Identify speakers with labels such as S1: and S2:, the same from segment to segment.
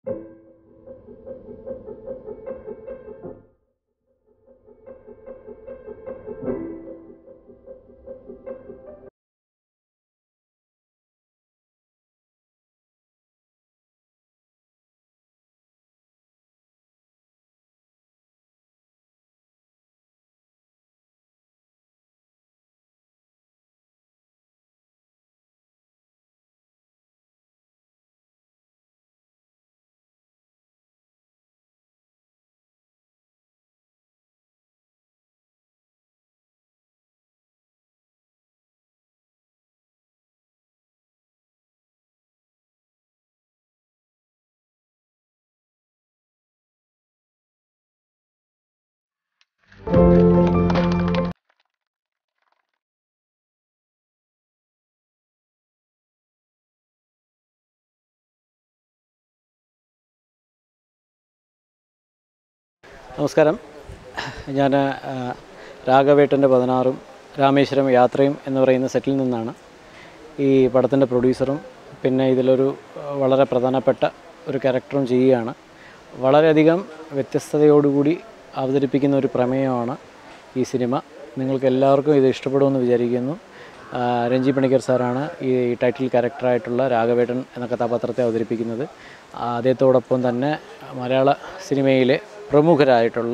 S1: നമസ്കാരം ഞാൻ രാഘവേട്ടൻ്റെ പതിനാറും രാമേശ്വരം യാത്രയും എന്ന് പറയുന്ന സെറ്റിൽ നിന്നാണ് ഈ പടത്തിൻ്റെ പ്രൊഡ്യൂസറും പിന്നെ ഇതിലൊരു ആ, വളരെ പ്രധാനപ്പെട്ട ഒരു ക്യാരക്ടറും ചെയ്യുകയാണ് വളരെയധികം വ്യത്യസ്തതയോടുകൂടി അവതരിപ്പിക്കുന്ന ഒരു പ്രമേയമാണ് ഈ സിനിമ നിങ്ങൾക്ക് എല്ലാവർക്കും ഇത് ഇഷ്ടപ്പെടുമെന്ന് വിചാരിക്കുന്നു ആ, രഞ്ജി പണിക്കർ സാറാണ് ഈ ടൈറ്റിൽ ക്യാരക്ടറായിട്ടുള്ള രാഘവേട്ടൻ എന്ന കഥാപാത്രത്തെ അവതരിപ്പിക്കുന്നത് ആ, അദ്ദേഹത്തോടൊപ്പം തന്നെ മലയാള സിനിമയിലെ പ്രമുഖരായിട്ടുള്ള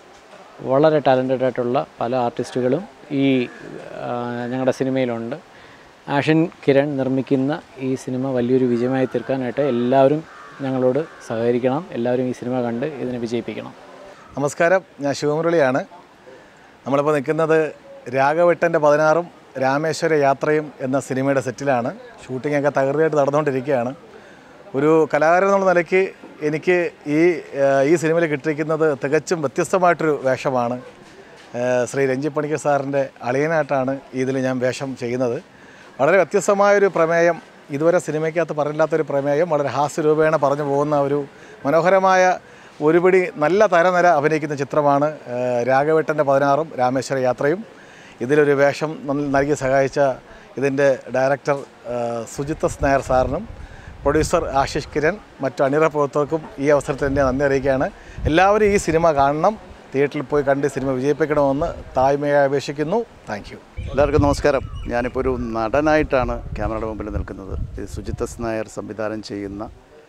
S1: വളരെ ടാലൻറ്റഡ് ആയിട്ടുള്ള പല ആർട്ടിസ്റ്റുകളും ഈ ആ, ഞങ്ങളുടെ സിനിമയിലുണ്ട് ആഷൻ കിരൺ നിർമ്മിക്കുന്ന ഈ സിനിമ വലിയൊരു വിജയമായി തീർക്കാനായിട്ട് എല്ലാവരും ഞങ്ങളോട് സഹകരിക്കണം എല്ലാവരും ഈ സിനിമ കണ്ട് ഇതിനെ വിജയിപ്പിക്കണം
S2: നമസ്കാരം ഞാൻ ശിവമുരളിയാണ് നമ്മളിപ്പോൾ നിൽക്കുന്നത് രാഘവട്ടൻ്റെ പതിനാറും രാമേശ്വര യാത്രയും എന്ന സിനിമയുടെ സെറ്റിലാണ് ഷൂട്ടിങ്ങൊക്കെ തകൃതിയായിട്ട് നടന്നുകൊണ്ടിരിക്കുകയാണ് ഒരു കലാകാരൻ എന്നുള്ള നിലയ്ക്ക് എനിക്ക് ഈ ഏഹ്, ഈ സിനിമയിൽ കിട്ടിയിരിക്കുന്നത് തികച്ചും വ്യത്യസ്തമായിട്ടൊരു വേഷമാണ് ഏഹ്, ശ്രീ രഞ്ജി പണിക്കർ സാറിൻ്റെ അളിയനായിട്ടാണ് ഇതിൽ ഞാൻ വേഷം ചെയ്യുന്നത് വളരെ വ്യത്യസ്തമായൊരു പ്രമേയം ഇതുവരെ സിനിമയ്ക്കകത്ത് പറഞ്ഞില്ലാത്തൊരു പ്രമേയം വളരെ ഹാസ്യരൂപേണ പറഞ്ഞു പോകുന്ന ഒരു മനോഹരമായ ഒരുപിടി നല്ല തരനിര അഭിനയിക്കുന്ന ചിത്രമാണ് ഏഹ്, രാഘവേട്ടൻ്റെ പതിനാറും രാമേശ്വര യാത്രയും ഇതിലൊരു വേഷം നൽ- നൽകി സഹായിച്ച ഇതിൻ്റെ ഡയറക്ടർ ഏഹ്, സുജിത്ത് നായർ സാറിനും പ്രൊഡ്യൂസർ ആശിഷ് കിരൺ മറ്റു അണിയറ പ്രവർത്തകർക്കും ഈ അവസരത്തിൽ തന്നെ നന്ദി അറിയിക്കുകയാണ് എല്ലാവരും ഈ സിനിമ കാണണം തിയേറ്ററിൽ പോയി കണ്ട് സിനിമ വിജയിപ്പിക്കണമെന്ന് താഴ്മയായി അപേക്ഷിക്കുന്നു താങ്ക് യു
S3: എല്ലാവർക്കും നമസ്കാരം ഞാനിപ്പോൾ ഒരു നടനായിട്ടാണ് ക്യാമറയുടെ മുമ്പിൽ നിൽക്കുന്നത് ഇത് സുജിത്തസ് നായർ സംവിധാനം ചെയ്യുന്ന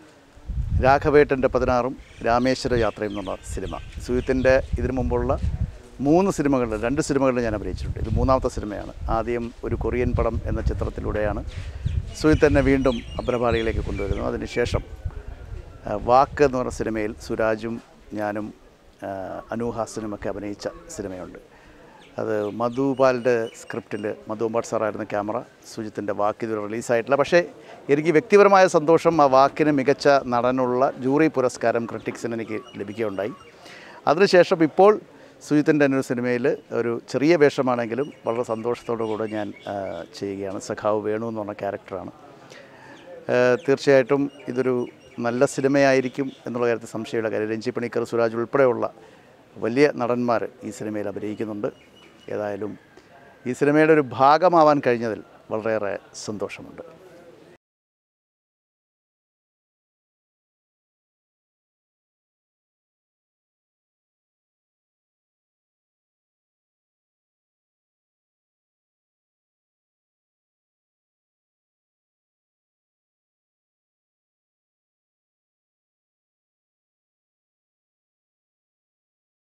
S3: രാഘവേട്ടൻ്റെ പതിനാറും രാമേശ്വര യാത്രയും എന്നുള്ള സിനിമ സുജിത്തിൻ്റെ ഇതിനു മുമ്പുള്ള മൂന്ന് സിനിമകളിൽ രണ്ട് സിനിമകളിൽ ഞാൻ അഭിനയിച്ചിട്ടുണ്ട് ഇത് മൂന്നാമത്തെ സിനിമയാണ് ആദ്യം ഒരു കൊറിയൻ പടം എന്ന ചിത്രത്തിലൂടെയാണ് സുജിത്ത് എന്നെ വീണ്ടും അബ്രപാളിയിലേക്ക് കൊണ്ടുവരുന്നത് അതിനുശേഷം ആ, വാക്ക് എന്ന് പറഞ്ഞ സിനിമയിൽ സുരാജും ഞാനും ആ, അനൂഹാസനും ഒക്കെ അഭിനയിച്ച സിനിമയുണ്ട് അത് മധുപാലിൻ്റെ സ്ക്രിപ്റ്റിൽ മധുപാൽ സാറായിരുന്ന ക്യാമറ സുജിത്തിൻ്റെ വാക്ക് ഇതുവരെ റിലീസായിട്ടില്ല പക്ഷേ എനിക്ക് വ്യക്തിപരമായ സന്തോഷം ആ വാക്കിന് മികച്ച നടനുള്ള ജൂറി പുരസ്കാരം ക്രിട്ടിക്സിന് എനിക്ക് ലഭിക്കുകയുണ്ടായി അതിനുശേഷം ഇപ്പോൾ സുജിത്തിൻ്റെ ഒരു സിനിമയിൽ ഒരു ചെറിയ വേഷമാണെങ്കിലും വളരെ സന്തോഷത്തോടു കൂടെ ഞാൻ ആ, ചെയ്യുകയാണ് സഖാവ് വേണു എന്ന് പറഞ്ഞ ക്യാരക്ടറാണ് ഏഹ് തീർച്ചയായിട്ടും ഇതൊരു നല്ല സിനിമയായിരിക്കും എന്നുള്ള കാര്യത്തിൽ സംശയമില്ല കാര്യം രഞ്ജി പണിക്കർ സുരാജ് ഉൾപ്പെടെയുള്ള വലിയ നടന്മാർ ഈ സിനിമയിൽ അഭിനയിക്കുന്നുണ്ട് ഏതായാലും ഈ സിനിമയുടെ ഒരു ഭാഗമാവാൻ കഴിഞ്ഞതിൽ വളരെയേറെ സന്തോഷമുണ്ട്